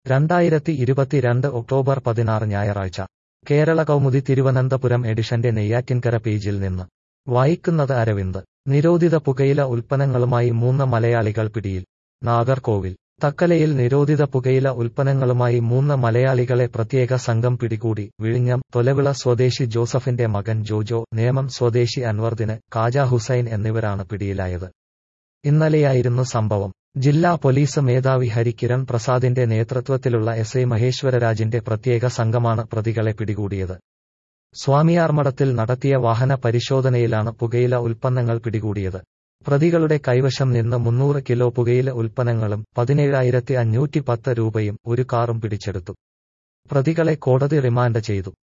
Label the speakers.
Speaker 1: രണ്ടായിരത്തി ഇരുപത്തിരണ്ട് ഒക്ടോബർ പതിനാറ് ഞായറാഴ്ച കേരള കൗമുദി തിരുവനന്തപുരം എഡിഷന്റെ നെയ്യാറ്റിൻകര പേജിൽ നിന്ന് വായിക്കുന്നത് അരവിന്ദ് നിരോധിത പുകയില ഉൽപ്പന്നങ്ങളുമായി മൂന്ന് മലയാളികൾ പിടിയിൽ നാഗർകോവിൽ തക്കലയിൽ നിരോധിത പുകയില ഉൽപ്പന്നങ്ങളുമായി മൂന്ന് മലയാളികളെ പ്രത്യേക സംഘം പിടികൂടി വിഴിഞ്ഞം തൊലവിള സ്വദേശി ജോസഫിന്റെ മകൻ ജോജോ നേമം സ്വദേശി അൻവർദിന് കാജ ഹുസൈൻ എന്നിവരാണ് പിടിയിലായത് ഇന്നലെയായിരുന്നു സംഭവം ജില്ലാ പോലീസ് മേധാവി ഹരികിരൺ പ്രസാദിന്റെ നേതൃത്വത്തിലുള്ള എസ് ഐ മഹേശ്വരരാജിന്റെ പ്രത്യേക സംഘമാണ് പ്രതികളെ പിടികൂടിയത് സ്വാമിയാർമഠത്തിൽ നടത്തിയ വാഹന പരിശോധനയിലാണ് പുകയില ഉൽപ്പന്നങ്ങൾ പിടികൂടിയത് പ്രതികളുടെ കൈവശം നിന്ന് മുന്നൂറ് കിലോ പുകയില ഉൽപ്പന്നങ്ങളും പതിനേഴായിരത്തി അഞ്ഞൂറ്റി പത്ത് രൂപയും ഒരു കാറും പിടിച്ചെടുത്തു പ്രതികളെ കോടതി റിമാൻഡ് ചെയ്തു